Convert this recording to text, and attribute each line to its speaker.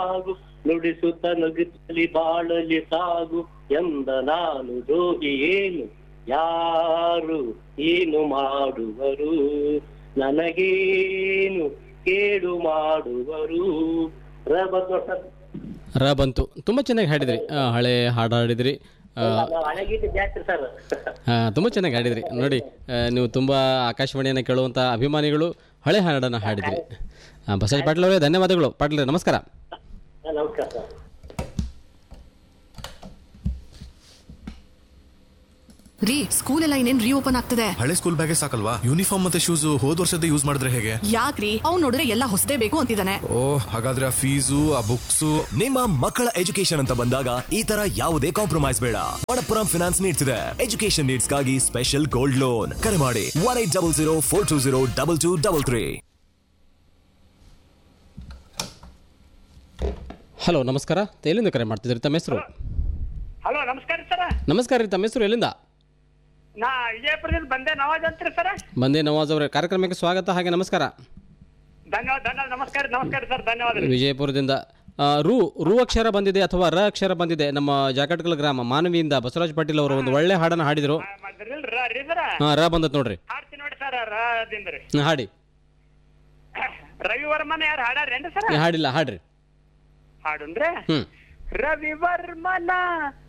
Speaker 1: ಸಾಗು ನುಡಿಸುತ್ತ ನಗುತ್ತಲಿ ಬಾಳಲಿ ಸಾಗು ಎಂದ ನಾನು ದ್ರೋಹಿ ಏನು ಯಾರು ಏನು ಮಾಡುವರು ನನಗೇನು ಕೇಡು ಮಾಡುವರು ರಬ
Speaker 2: ರ ಬಂತು ತುಂಬ ಚೆನ್ನಾಗಿ ಹಾಡಿದ್ರಿ ಆ, ಹಳೆ ಹಾಡು ಹಾಡಿದ್ರಿ ಆ,
Speaker 1: ಹಳಗೀತೆ ಜಾಸ್ತಿ ಸರ್
Speaker 2: ಆ, ತುಂಬ ಚೆನ್ನಾಗಿ ಹಾಡಿದ್ರಿ ನೋಡಿ ಆ, ನೀವು ತುಂಬ ಆಕಾಶವಾಣಿಯನ್ನು ಕೇಳುವಂಥ ಅಭಿಮಾನಿಗಳು ಹಳೆ ಹಾಡನ್ನು ಹಾಡಿದ್ರಿ ಆ, ಬಸವರಾಜ್ ಪಾಟೀಲ್ ಅವರೇ ಧನ್ಯವಾದಗಳು ಪಾಟೀಲ್ ನಮಸ್ಕಾರ
Speaker 1: ನಮಸ್ಕಾರ ಸರ್
Speaker 3: ರೀ ಸ್ಕೂಲ್ ಎಲ್ಲ ಇನ್ನೇನ್ ರೀಓಪನ್ ಆಗ್ತದೆ
Speaker 4: ಹಳೆ ಸ್ಕೂಲ್ ಬ್ಯಾಗೇ ಸಾಕಲ್ವಾ ಯೂನಿಫಾರ್ಮ್ ಮತ್ತೆ ಶೂಸ್ ಹೋದ್ ವರ್ಷದ ಯೂಸ್ ಮಾಡಿದ್ರೆ ಹೇಗೆ
Speaker 3: ಯಾಕ್ರಿ ಅವ್ನ್ ನೋಡಿದ್ರೆ ಎಲ್ಲ ಹೊಸದೇ ಬೇಕು ಅಂತಿದ್ದಾನೆ
Speaker 4: ಓ ಹಾಗಾದ್ರೆ ಆ ಫೀಸು ಆ ಬುಕ್ಸು
Speaker 5: ನಿಮ್ಮ ಮಕ್ಕಳ ಎಜುಕೇಶನ್ ಅಂತ ಬಂದಾಗ ಈ ತರ ಯಾವುದೇ ಕಾಂಪ್ರಮೈಸ್ ಬೇಡ ಮಣಪ್ಪುರಂ ಫಿನಾನ್ಸ್ ನೀಡ್ಸ್ ಇದೆ ಎಜುಕೇಶನ್ ನೀಡ್ಸ್ ಗಾಗಿ ಸ್ಪೆಷಲ್ ಗೋಲ್ಡ್ ಲೋನ್ ಕರೆ ಮಾಡಿ one eight double zero four two zero double two double three
Speaker 2: hello ನಮಸ್ಕಾರ ಎಲ್ಲಿಂದ ಕರೆ ಮಾಡ್ತಿದ್ರಿ ತಮ್ಮ ಹೆಸರು
Speaker 6: ಹಲೋ ನಮಸ್ಕಾರ ಸರ
Speaker 2: ನಮಸ್ಕಾರ ರೀ ತಮ್ಮ ಹೆಸರು ಎಲ್ಲಿಂದ
Speaker 6: ನಾ ವಿಜಯಪುರದಿಂದ ಬಂದೆ ನವಾಜ್ ಅಂತ್ರಿ ಸರ
Speaker 2: ಬಂದೆ ನವಾಜ್ ಅವರೇ ಕಾರ್ಯಕ್ರಮಕ್ಕೆ ಸ್ವಾಗತ ಹಾಗೆ ನಮಸ್ಕಾರ
Speaker 6: ಧನ್ಯವಾದ ಧನ್ಯವಾದ ನಮಸ್ಕಾರ ನಮಸ್ಕಾರ ಸರ್ ಧನ್ಯವಾದ
Speaker 2: ವಿಜಯಪುರದಿಂದ ಆ, ರು ರು ಅಕ್ಷರ ಬಂದಿದೆ ಅಥವಾ ರ ಅಕ್ಷರ ಬಂದಿದೆ ನಮ್ಮ ಜಾಕಟ್ಕಲ್ ಗ್ರಾಮ ಮಾನವಿಯಿಂದ ಬಸವರಾಜ್ ಪಾಟೀಲ್ ಅವರು ಒಂದು ಒಳ್ಳೆ ಹಾಡನ್ನು ಹಾಡಿದರು
Speaker 6: ಮಾಡಿದ್ರಿಲ್ ರ ರೀ ಸರ
Speaker 2: ಹಾಂ ರ ಬಂದತ್ ನೋಡ್ರಿ
Speaker 6: ಹಾಡ್ತೀನಿ ನೋಡಿ ಸರ್ ರದಿಂದ ರೀ
Speaker 2: ಹ್ಮ್, ಹಾಡಿ
Speaker 6: ರವಿವರ್ಮನ ಯಾರು ಹಾಡಾರೇನ್ರಿ ಸರ
Speaker 2: ಏ, ಹಾಡಿಲ್ಲ ಹಾಡ್ರಿ
Speaker 6: ಹಾಡುನ್ರಿ
Speaker 2: ಹ್ಮ್
Speaker 6: ರವಿವರ್ಮನ